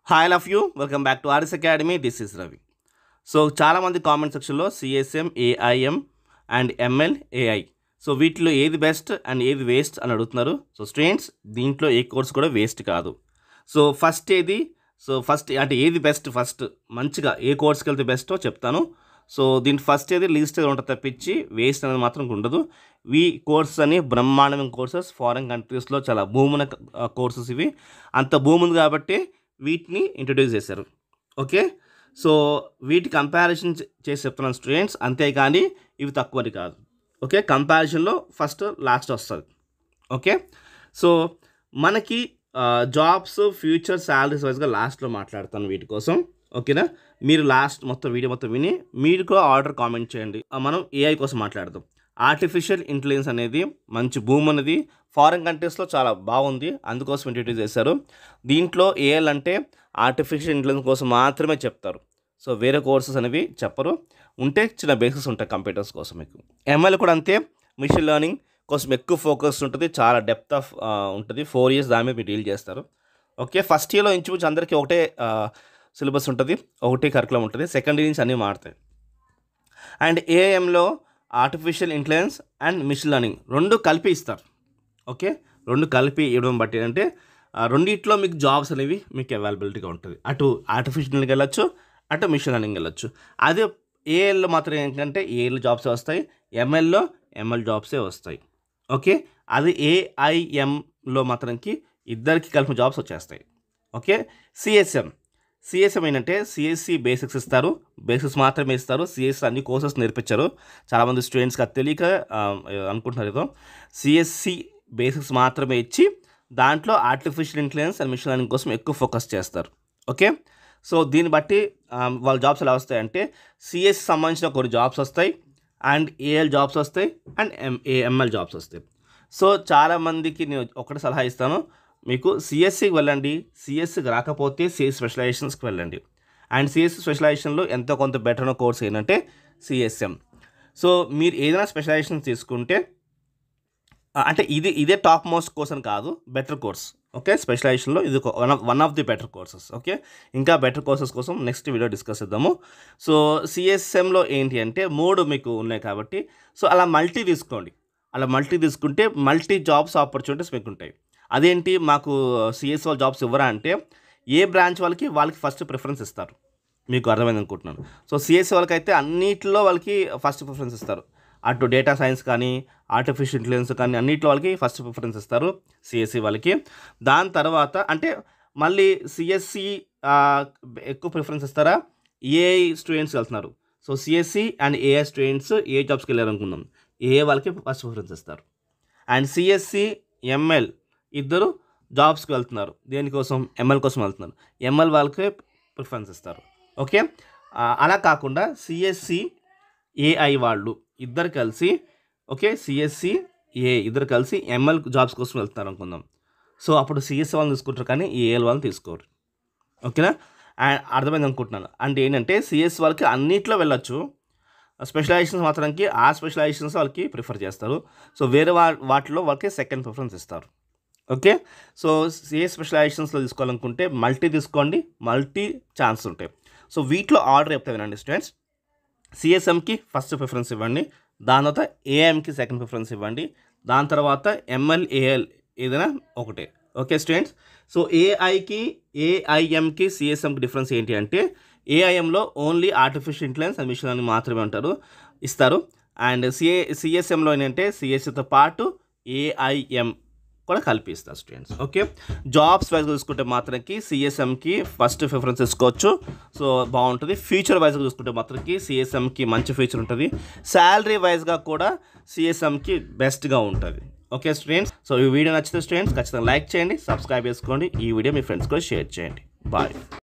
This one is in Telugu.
hi love you welcome back to RS academy this is Ravi so చాలామంది కామెంట్ సెక్షన్లో CSM AIM and ML AI so వీటిలో ఏది బెస్ట్ అండ్ ఏది వేస్ట్ అని అడుగుతున్నారు సో స్టూడెంట్స్ దీంట్లో ఏ కోర్స్ కూడా వేస్ట్ కాదు సో ఫస్ట్ ఏది సో ఫస్ట్ అంటే ఏది బెస్ట్ ఫస్ట్ మంచిగా ఏ కోర్స్కి వెళ్తే బెస్టో చెప్తాను సో దీని ఫస్ట్ ఏది లీస్ట్ ఉంటుంది తప్పించి వేస్ట్ అనేది మాత్రం ఉండదు ఈ కోర్సెస్ అని బ్రహ్మాండమైన కోర్సెస్ ఫారెన్ కంట్రీస్లో చాలా భూమున కోర్సెస్ ఇవి అంత భూమి ఉంది కాబట్టి వీటిని ఇంట్రడ్యూస్ చేశారు ఓకే సో వీటి కంపారిజన్ చేసి చెప్తున్నాను స్టూడెంట్స్ అంతేకాని ఇవి తక్కువని కాదు ఓకే కంపారిజన్లో ఫస్ట్ లాస్ట్ వస్తుంది ఓకే సో మనకి జాబ్స్ ఫ్యూచర్ శాలరీస్ వైజ్గా లాస్ట్లో మాట్లాడతాను వీటి కోసం ఓకేనా మీరు లాస్ట్ మొత్తం వీడియో మొత్తం విని మీరు కూడా ఆర్డర్ కామెంట్ చేయండి ఆ, మనం ఏఐ కోసం మాట్లాడదాం ఆర్టిఫిషియల్ ఇంటెలిజెన్స్ అనేది మంచి భూమి అనేది ఫారిన్ కంట్రీస్లో చాలా బాగుంది అందుకోసం ఇంట్రడ్యూస్ చేశారు దీంట్లో ఏఎల్ అంటే ఆర్టిఫిషియల్ ఇంటెలిజెన్స్ కోసం మాత్రమే చెప్తారు సో వేరే కోర్సెస్ అనేవి చెప్పరు ఉంటే చిన్న బేసిక్స్ ఉంటాయి కంప్యూటర్స్ కోసం మీకు ఎంఎల్ కూడా అంతే మిషన్ లెర్నింగ్ కోసం ఎక్కువ ఫోకస్ ఉంటుంది చాలా డెప్త్ ఆఫ్ ఉంటుంది ఫోర్ ఇయర్స్ దాని మీద మీరు డీల్ చేస్తారు ఓకే ఫస్ట్ ఇయర్లో ఇంచుమించు అందరికీ ఒకటే సిలబస్ ఉంటుంది ఒకటే కరికులం ఉంటుంది సెకండ్ ఇయర్ నుంచి అన్నీ మారుతాయి అండ్ ఏఎంలో artificial intelligence and machine learning రెండు కలిపి ఇస్తారు ఓకే రెండు కలిపి ఇవ్వడం బట్టి అంటే ఆ రెండిట్లో మీకు జాబ్స్ అనేవి మీకు అవైలబిలిటీగా ఉంటుంది అటు ఆర్టిఫిషియల్కి వెళ్ళొచ్చు అటు మిషన్ లెర్నింగ్ వెళ్ళొచ్చు అదే ఏఎల్లో మాత్రం ఏంటంటే ఏఎల్ జాబ్సే వస్తాయి ఎంఎల్లో ఎంఎల్ జాబ్సే వస్తాయి ఓకే అది ఏఐఎంలో మాత్రంకి ఇద్దరికి కలిపి జాబ్స్ వచ్చేస్తాయి ఓకే సిఎస్ఎం సిఎస్ఎం ఏంటంటే సిఎస్సి బేసిక్స్ ఇస్తారు బేసిక్స్ మాత్రమే ఇస్తారు సిఎస్ అన్ని కోర్సెస్ నేర్పించారు చాలామంది స్టూడెంట్స్కి అది తెలియక ఆ, అనుకుంటున్నారు ఏదో సిఎస్సి బేసిక్స్ మాత్రమే ఇచ్చి దాంట్లో artificial intelligence and machine learning కోసం ఎక్కువ ఫోకస్ చేస్తారు ఓకే సో దీన్ని బట్టి ఆ, వాళ్ళ జాబ్స్ ఎలా వస్తాయంటే సిఎస్ సంబంధించిన కొన్ని జాబ్స్ వస్తాయి అండ్ ఏఎల్ జాబ్స్ వస్తాయి అండ్ ఎం ఏఎంఎల్ జాబ్స్ వస్తాయి సో చాలామందికి నేను ఒకటి సలహా ఇస్తాను మీకు సిఎస్సికి వెళ్ళండి సిఎస్సికి రాకపోతే సిఎస్ స్పెషలైజేషన్స్కి వెళ్ళండి అండ్ సిఎస్ స్పెషలైజేషన్లో ఎంతో కొంత బెటర్ కోర్స్ ఏంటంటే సిఎస్ఎం సో మీరు ఏదైనా స్పెషలైజేషన్ తీసుకుంటే ఆ, అంటే ఇది ఇదే టాప్ మోస్ట్ కోర్స్ అని కాదు బెటర్ కోర్స్ ఓకే స్పెషలైజేషన్లో ఇది one of one of the better courses okay ఇంకా బెటర్ కోర్సెస్ కోసం నెక్స్ట్ వీడియో డిస్కస్ చేద్దాము సో సిఎస్ఎంలో ఏంటి అంటే మూడు మీకు ఉన్నాయి కాబట్టి సో అలా మల్టీ తీసుకోండి అలా మల్టీ తీసుకుంటే మల్టీ జాబ్స్ ఆపర్చునిటీస్ మీకు ఉంటాయి అదేంటి మాకు సిఎస్ వాళ్ళ జాబ్స్ ఇవ్వరా అంటే ఏ బ్రాంచ్ వాళ్ళకి వాళ్ళకి ఫస్ట్ ప్రిఫరెన్స్ ఇస్తారు మీకు అర్థమైంది అనుకుంటున్నాను సో సిఎస్ వాళ్ళకైతే అన్నిటిలో వాళ్ళకి ఫస్ట్ ప్రిఫరెన్స్ ఇస్తారు అటు డేటా సైన్స్ కానీ ఆర్టిఫిషియల్ ఇంటెలిజెన్స్ కానీ అన్నిట్లో వాళ్ళకి ఫస్ట్ ప్రిఫరెన్స్ ఇస్తారు సిఎస్సి వాళ్ళకి దాని తర్వాత అంటే మళ్ళీ సిఎస్సి ఎక్కువ ప్రిఫరెన్స్ ఇస్తారా ఏఐ స్టూడెంట్స్ వెళ్తున్నారు so CSE and AI students ఏ జాబ్స్కి వెళ్ళారు అనుకుందాం ఏ వాళ్ళకి ఫస్ట్ ప్రిఫరెన్స్ ఇస్తారు అండ్ సిఎస్సి ఎంఎల్ ఇద్దరు జాబ్స్కి వెళ్తున్నారు దేనికోసం ఎంఎల్ కోసం వెళ్తున్నారు ఎంఎల్ వాళ్ళకే ప్రిఫరెన్స్ ఇస్తారు ఓకే ఆ, అలా కాకుండా సిఎస్సి ఏఐ వాళ్ళు ఇద్దరు కలిసి ఓకే సిఎస్సి ఏ ఇద్దరు కలిసి ఎంఎల్ జాబ్స్ కోసం వెళ్తున్నారు అనుకుందాం సో అప్పుడు సిఎస్సి వాళ్ళని తీసుకుంటారు కానీ ఏఎల్ వాళ్ళని తీసుకోరు ఓకేనా అండ్ అర్థమైంది అనుకుంటున్నాను అంటే ఏంటంటే సిఎస్ వాళ్ళకి అన్నిట్లో వెళ్ళొచ్చు స్పెషలైజేషన్స్ మాత్రానికి ఆ స్పెషలైజేషన్స్ వాళ్ళకి ప్రిఫర్ చేస్తారు సో వేరే వా వాటిలో వాళ్ళకి సెకండ్ ప్రిఫరెన్స్ ఇస్తారు ఓకే సో ఏ స్పెషలైజేషన్స్లో తీసుకోవాలనుకుంటే మల్టీ తీసుకోండి మల్టీ ఛాన్స్ ఉంటాయి సో వీటిలో ఆర్డర్ చెప్తా వినండి స్టూడెంట్స్ సిఎస్ఎంకి ఫస్ట్ ప్రిఫరెన్స్ ఇవ్వండి దాని తర్వాత ఏఎంకి సెకండ్ ప్రిఫరెన్స్ ఇవ్వండి దాని తర్వాత ఎంఎల్ ఏఎల్ ఏదైనా ఒకటే ఓకే స్టూడెంట్స్ సో ఏఐకి ఏఐఎంకి సిఎస్ఎంకి డిఫరెన్స్ ఏంటి అంటే ఏఐఎంలో only artificial intelligence and machine learning మాత్రమే ఉంటారు ఇస్తారు అండ్ సిఏ సిఎస్ఎంలో ఏంటంటే సిఎస్సితో పాటు ఏఐఎం కూడా కలిపి ఇస్తారు స్టూడెంట్స్ ఓకే జాబ్స్ వైజ్ చూసుకుంటే మాత్రంకి సిఎస్ఎంకి ఫస్ట్ ప్రిఫరెన్స్ తీసుకోవచ్చు సో బాగుంటుంది ఫ్యూచర్ వైజ్గా చూసుకుంటే మాత్రంకి సిఎస్ఎంకి మంచి ఫ్యూచర్ ఉంటుంది శాలరీ వైజ్గా కూడా సిఎస్ఎంకి బెస్ట్గా ఉంటుంది ఓకే స్టూడెంట్స్ సో ఈ వీడియో నచ్చితే స్టూడెంట్స్ ఖచ్చితంగా లైక్ చేయండి సబ్స్క్రైబ్ చేసుకోండి ఈ వీడియో మీ ఫ్రెండ్స్ కూడా షేర్ చేయండి బాయ్